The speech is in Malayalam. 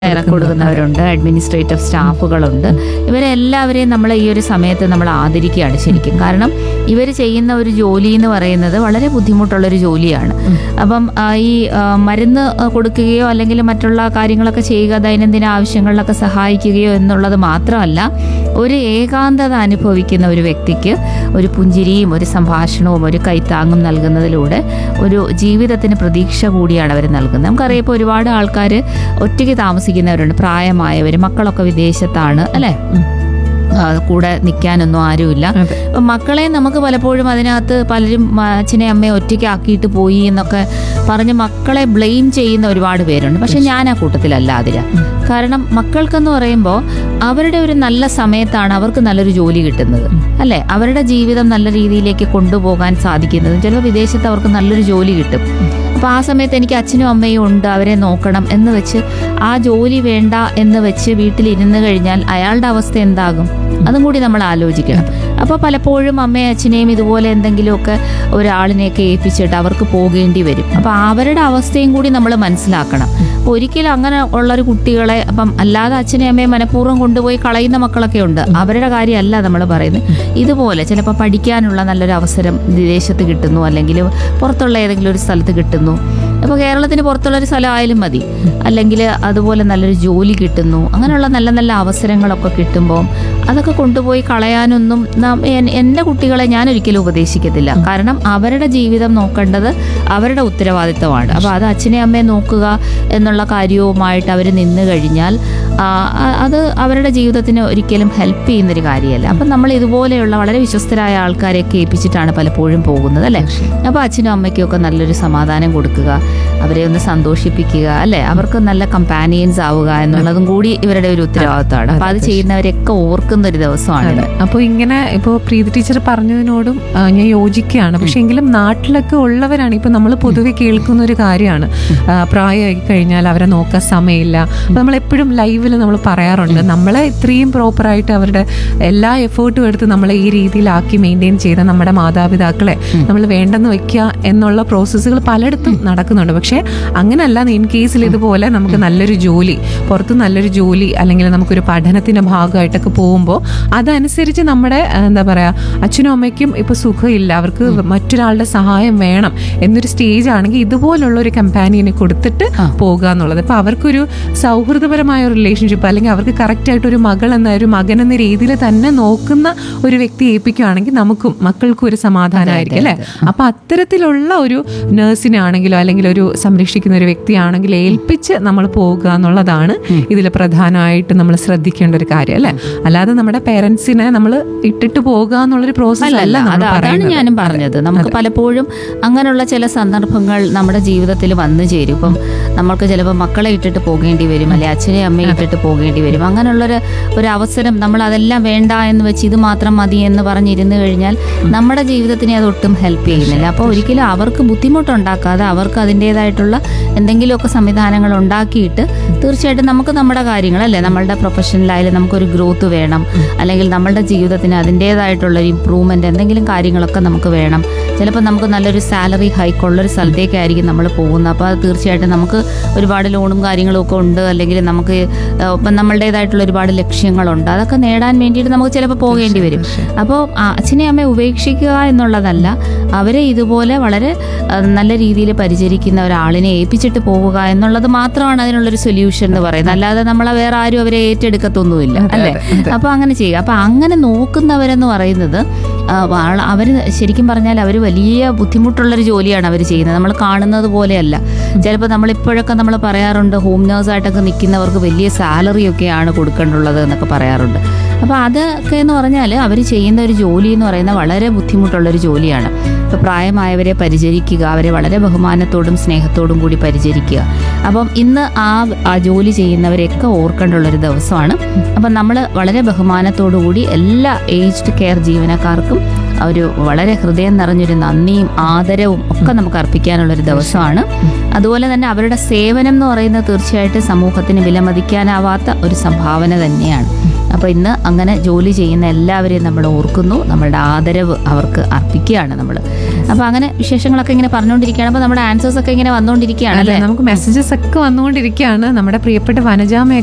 ഇറക്കി കൊടുക്കുന്നവരുണ്ട് അഡ്മിനിസ്ട്രേറ്റീവ് സ്റ്റാഫുകളുണ്ട് ഇവരെ എല്ലാവരെയും നമ്മൾ ഈ ഒരു സമയത്ത് നമ്മൾ ആദരിക്കുകയാണ് ശരിക്കും കാരണം ഇവർ ചെയ്യുന്ന ഒരു ജോലി എന്ന് പറയുന്നത് വളരെ ബുദ്ധിമുട്ടുള്ളൊരു ജോലിയാണ് അപ്പം ആ, ഈ ആ, മരുന്ന് ആ, കൊടുക്കുകയോ അല്ലെങ്കിൽ മറ്റുള്ള കാര്യങ്ങളൊക്കെ ചെയ്യുക ദൈനംദിന ആവശ്യങ്ങളിലൊക്കെ സഹായിക്കുകയോ എന്നുള്ളത് മാത്രമല്ല ഒരു ഏകാന്തത അനുഭവിക്കുന്ന ഒരു വ്യക്തിക്ക് ഒരു പുഞ്ചിരിയും ഒരു സംഭാഷണവും ഒരു കൈത്താങ്ങും നൽകുന്നതിലൂടെ ഒരു ജീവിതത്തിന് പ്രതീക്ഷ കൂടിയാണ് അവർ നൽകുന്നത് നമുക്കറിയാം ഇപ്പോൾ ഒരുപാട് ആൾക്കാർ ഒറ്റയ്ക്ക് താമസിക്കുന്നവരുണ്ട് പ്രായമായവർ മക്കളൊക്കെ വിദേശത്താണ് അല്ലേ ആ, കൂടെ നിൽക്കാനൊന്നും ആരുമില്ല അതെ. അപ്പം മക്കളെ നമുക്ക് പലപ്പോഴും അതിനകത്ത് പലരും മ- അച്ഛനെ അമ്മയെ ഒറ്റയ്ക്ക് ആക്കിയിട്ട് പോയി എന്നൊക്കെ പറഞ്ഞ് മക്കളെ ബ്ലെയിം ചെയ്യുന്ന ഒരുപാട് പേരുണ്ട് പക്ഷെ ഞാൻ ആ കൂട്ടത്തിലല്ല അതിര കാരണം മക്കൾക്കെന്ന് പറയുമ്പോൾ അവരുടെ ഒരു നല്ല സമയത്താണ് അവർക്ക് നല്ലൊരു ജോലി കിട്ടുന്നത് അല്ലെ അവരുടെ ജീവിതം നല്ല രീതിയിലേക്ക് കൊണ്ടുപോകാൻ സാധിക്കുന്നത് ചിലപ്പോൾ വിദേശത്ത് അവർക്ക് നല്ലൊരു ജോലി കിട്ടും അപ്പൊ ആ സമയത്ത് എനിക്ക് അച്ഛനും അമ്മയും ഉണ്ട് അവരെ നോക്കണം എന്ന് വെച്ച് ആ ജോലി വേണ്ട എന്ന് വെച്ച് വീട്ടിലിരുന്ന് കഴിഞ്ഞാൽ അയാളുടെ അവസ്ഥ എന്താകും അതും കൂടി നമ്മൾ ആലോചിക്കണം അപ്പോൾ പലപ്പോഴും അമ്മയും അച്ഛനെയും ഇതുപോലെ എന്തെങ്കിലുമൊക്കെ ഒരാളിനെയൊക്കെ ഏൽപ്പിച്ചിട്ട് അവർക്ക് പോകേണ്ടി വരും അപ്പോൾ അവരുടെ അവസ്ഥയും കൂടി നമ്മൾ മനസ്സിലാക്കണം അപ്പോൾ ഒരിക്കലും അങ്ങനെ ഉള്ളൊരു കുട്ടികളെ അപ്പം അല്ലാതെ അച്ഛനെയും അമ്മയും മനഃപൂർവ്വം കൊണ്ടുപോയി കളയുന്ന മക്കളൊക്കെ ഉണ്ട് അവരുടെ കാര്യമല്ല നമ്മൾ പറയുന്നത് ഇതുപോലെ ചിലപ്പോൾ പഠിക്കാനുള്ള നല്ലൊരു അവസരം വിദേശത്ത് കിട്ടുന്നു അല്ലെങ്കിൽ പുറത്തുള്ള ഏതെങ്കിലും ഒരു സ്ഥലത്ത് കിട്ടുന്നു അപ്പോൾ കേരളത്തിന് പുറത്തുള്ള ഒരു സ്ഥലമായാലും മതി അല്ലെങ്കിൽ അതുപോലെ നല്ലൊരു ജോലി കിട്ടുന്നു അങ്ങനെയുള്ള നല്ല നല്ല അവസരങ്ങളൊക്കെ കിട്ടുമ്പോൾ അതൊക്കെ കൊണ്ടുപോയി കളയാനൊന്നും നാം- എൻ- എൻ്റെ കുട്ടികളെ ഞാൻ ഒരിക്കലും ഉപദേശിക്കത്തില്ല കാരണം അവരുടെ ജീവിതം നോക്കേണ്ടത് അവരുടെ ഉത്തരവാദിത്തമാണ് അപ്പോൾ അത് അച്ഛനെ അമ്മയെ നോക്കുക എന്നുള്ള കാര്യവുമായിട്ട് അവർ നിന്ന് കഴിഞ്ഞാൽ ആ, ആ- അത് അവരുടെ ജീവിതത്തിന് ഒരിക്കലും ഹെൽപ്പ് ചെയ്യുന്നൊരു കാര്യമല്ല അപ്പം നമ്മൾ ഇതുപോലെയുള്ള വളരെ വിശ്വസ്തരായ ആൾക്കാരെയൊക്കെ ഏൽപ്പിച്ചിട്ടാണ് പലപ്പോഴും പോകുന്നത് അല്ലേ അപ്പോൾ അച്ഛനും അമ്മയ്ക്കും ഒക്കെ നല്ലൊരു സമാധാനം കൊടുക്കുക അവരെ ഒന്ന് സന്തോഷിപ്പിക്കുക അല്ലേ അവർക്ക് നല്ല കമ്പാനിയൻസ് ആവുക എന്നുള്ളതും കൂടി ഇവരുടെ ഒരു ഉത്തരവാദിത്തമാണ് അപ്പോൾ അത് ചെയ്യുന്നവരെയൊക്കെ ഓർക്കുന്ന ഒരു ദിവസമാണ് അതെ അപ്പോൾ ഇങ്ങനെ ഇപ്പോൾ പ്രീതി ടീച്ചർ പറഞ്ഞതിനോടും ആ, ഞാൻ യോജിക്കുകയാണ് പക്ഷെ എങ്കിലും നാട്ടിലൊക്കെ ഉള്ളവരാണ് ഇപ്പൊ നമ്മൾ പൊതുവെ കേൾക്കുന്ന ഒരു കാര്യമാണ് ആ, പ്രായമായി കഴിഞ്ഞാൽ അവരെ നോക്കാൻ സമയമില്ല അപ്പൊ നമ്മൾ എപ്പോഴും ലൈവിൽ നമ്മൾ പറയാറുണ്ട് നമ്മളെ ഇത്രയും പ്രോപ്പറായിട്ട് അവരുടെ എല്ലാ എഫേർട്ടും എടുത്ത് നമ്മളെ ഈ രീതിയിലാക്കി മെയിൻറ്റെയിൻ ചെയ്ത നമ്മുടെ മാതാപിതാക്കളെ നമ്മൾ വേണ്ടെന്ന് വെക്കുക എന്നുള്ള പ്രോസസ്സുകൾ പലയിടത്തും നടക്കുന്നുണ്ട് പക്ഷേ അങ്ങനല്ല ഇൻ കേസിൽ ഇതുപോലെ നമുക്ക് നല്ലൊരു ജോലി പുറത്ത് നല്ലൊരു ജോലി അല്ലെങ്കിൽ നമുക്കൊരു പഠനത്തിന്റെ ഭാഗമായിട്ടൊക്കെ പോകുമ്പോൾ അതനുസരിച്ച് നമ്മുടെ ആ, എന്താ പറയാ അച്ഛനും അമ്മയ്ക്കും ഇപ്പൊ സുഖമില്ല അവർക്ക് മറ്റൊരാളുടെ സഹായം വേണം എന്നൊരു സ്റ്റേജ് ആണെങ്കിൽ ഇതുപോലുള്ള ഒരു കമ്പാനിയനെ കൊടുത്തിട്ട് ആ. പോകുക എന്നുള്ളത് അപ്പൊ അവർക്കൊരു സൗഹൃദപരമായ ഒരു റിലേഷൻഷിപ്പ് അല്ലെങ്കിൽ അവർക്ക് കറക്റ്റ് ആയിട്ട് ഒരു മകൾ എന്ന ഒരു മകൻ എന്ന രീതിയിൽ തന്നെ നോക്കുന്ന ഒരു വ്യക്തി ഏൽപ്പിക്കുകയാണെങ്കിൽ നമുക്കും മക്കൾക്കും ഒരു സമാധാനമായിരിക്കും അല്ലെ അപ്പൊ അത്തരത്തിലുള്ള ഒരു നഴ്സിനാണെങ്കിലോ അല്ലെങ്കിൽ ഒരു സംരക്ഷിക്കുന്ന ഒരു വ്യക്തിയാണെങ്കിലും ഏൽപ്പിച്ച് നമ്മൾ പോകുക എന്നുള്ളതാണ് ഇതിൽ പ്രധാനമായിട്ട് നമ്മൾ ശ്രദ്ധിക്കേണ്ട ഒരു കാര്യം അല്ലെ അല്ലാതെ നമ്മുടെ പേരൻസിനെ നമ്മൾ ഇട്ടിട്ട് പോകുക എന്നുള്ളൊരു പ്രോസസ് അല്ല അല്ല നമ്മൾ അത് അതാണ് പറയുന്നത് ഞാനും പറഞ്ഞത് നമുക്ക് പലപ്പോഴും അങ്ങനെയുള്ള ചില സന്ദർഭങ്ങൾ നമ്മുടെ ജീവിതത്തിൽ വന്നു ചേരും ഇപ്പം നമ്മൾക്ക് ചിലപ്പോൾ മക്കളെ ഇട്ടിട്ട് പോകേണ്ടി വരും അല്ലെ അച്ഛനെ അമ്മയെ ഇട്ടിട്ട് പോകേണ്ടി വരും അങ്ങനെയുള്ളൊരു ഒരു അവസരം നമ്മൾ അതെല്ലാം വേണ്ട എന്ന് വെച്ച് ഇത് മാത്രം മതി എന്ന് പറഞ്ഞിരുന്നു കഴിഞ്ഞാൽ നമ്മുടെ ജീവിതത്തിനെ അത് ഒട്ടും ഹെൽപ്പ് ചെയ്യുന്നില്ല അപ്പോൾ ഒരിക്കലും അവർക്ക് ബുദ്ധിമുട്ടുണ്ടാക്കാതെ അവർക്ക് അതിൻ്റെതായിട്ടുള്ള എന്തെങ്കിലുമൊക്കെ സംവിധാനങ്ങൾ ഉണ്ടാക്കിയിട്ട് തീർച്ചയായിട്ടും നമുക്ക് നമ്മുടെ കാര്യങ്ങൾ അല്ലേ നമ്മളുടെ പ്രൊഫഷനിലായാലും നമുക്കൊരു ഗ്രോത്ത് വേണം അല്ലെങ്കിൽ നമ്മളുടെ ജീവിതത്തിന് അതിൻ്റെതായിട്ടുള്ള ഒരു ഇമ്പ്രൂവ്മെൻ്റ് എന്തെങ്കിലും കാര്യങ്ങളൊക്കെ നമുക്ക് വേണം ചിലപ്പോൾ നമുക്ക് നല്ലൊരു സാലറി ഹൈക്കുള്ളൊരു സ്ഥലത്തേക്കായിരിക്കും നമ്മൾ പോകുന്നത് അപ്പോൾ അത് തീർച്ചയായിട്ടും നമുക്ക് ഒരുപാട് ലോണും കാര്യങ്ങളും ഒക്കെ ഉണ്ട് അല്ലെങ്കിൽ നമുക്ക് ഏഹ്, ഇപ്പം നമ്മളുടേതായിട്ടുള്ള ഒരുപാട് ലക്ഷ്യങ്ങളുണ്ട് അതൊക്കെ നേടാൻ വേണ്ടിയിട്ട് നമുക്ക് ചിലപ്പോൾ പോകേണ്ടി വരും അപ്പോൾ അച്ഛനെ അമ്മയെ ഉപേക്ഷിക്കുക എന്നുള്ളതല്ല അവരെ ഇതുപോലെ വളരെ ഏഹ്, നല്ല രീതിയിൽ പരിചരിക്കുന്ന ഒരാളിനെ ഏൽപ്പിച്ചിട്ട് പോവുക എന്നുള്ളത് മാത്രമാണ് അതിനുള്ളൊരു സൊല്യൂഷൻ എന്ന് പറയുന്നത് അല്ലാതെ നമ്മളെ വേറെ ആരും അവരെ ഏറ്റെടുക്കത്തൊന്നുമില്ല അല്ലേ അപ്പൊ അങ്ങനെ ചെയ്യുക അപ്പൊ അങ്ങനെ നോക്കുന്നവരെന്ന് പറയുന്നത് ആ, വാള- അവര് ശരിക്കും പറഞ്ഞാൽ അവർ വലിയ ബുദ്ധിമുട്ടുള്ളൊരു ജോലിയാണ് അവർ ചെയ്യുന്നത് നമ്മൾ കാണുന്നത് പോലെയല്ല ചിലപ്പോൾ നമ്മളിപ്പോഴൊക്കെ നമ്മൾ പറയാറുണ്ട് ഹോം നേഴ്സായിട്ടൊക്കെ നിൽക്കുന്നവർക്ക് വലിയ സാലറി ഒക്കെയാണ് കൊടുക്കേണ്ടുള്ളത് എന്നൊക്കെ പറയാറുണ്ട് അപ്പോൾ അതൊക്കെ എന്ന് പറഞ്ഞാൽ അവർ ചെയ്യുന്ന ഒരു ജോലി എന്ന് പറയുന്നത് വളരെ ബുദ്ധിമുട്ടുള്ളൊരു ജോലിയാണ് ഇപ്പോൾ പ്രായമായവരെ പരിചരിക്കുക അവരെ വളരെ ബഹുമാനത്തോടും സ്നേഹത്തോടും കൂടി പരിചരിക്കുക അപ്പം ഇന്ന് ആ ആ ജോലി ചെയ്യുന്നവരെയൊക്കെ ഓർക്കേണ്ടുള്ളൊരു ദിവസമാണ് അപ്പം നമ്മൾ വളരെ ബഹുമാനത്തോടു കൂടി എല്ലാ ഏജ്ഡ് കെയർ ജീവനക്കാർക്കും ഒരു വളരെ ഹൃദയം നിറഞ്ഞൊരു നന്ദിയും ആദരവും ഒക്കെ നമുക്ക് അർപ്പിക്കാനുള്ളൊരു ദിവസമാണ് അതുപോലെ തന്നെ അവരുടെ സേവനം എന്ന് പറയുന്നത് തീർച്ചയായിട്ടും സമൂഹത്തിന് വിലമതിക്കാനാവാത്ത ഒരു സംഭാവന തന്നെയാണ് അപ്പോൾ ഇന്ന് അങ്ങനെ ജോലി ചെയ്യുന്ന എല്ലാവരെയും നമ്മൾ ഓർക്കുന്നു നമ്മളുടെ ആദരവ് അവർക്ക് അർപ്പിക്കുകയാണ് നമ്മൾ അപ്പോൾ അങ്ങനെ വിശേഷങ്ങളൊക്കെ ഇങ്ങനെ പറഞ്ഞുകൊണ്ടിരിക്കുകയാണ് അപ്പോൾ നമ്മുടെ ആൻസേഴ്സ് ഒക്കെ ഇങ്ങനെ വന്നുകൊണ്ടിരിക്കുകയാണ് അതെ അല്ലേ നമുക്ക് മെസ്സേജസ് ഒക്കെ വന്നുകൊണ്ടിരിക്കുകയാണ് നമ്മുടെ പ്രിയപ്പെട്ട വനജാമ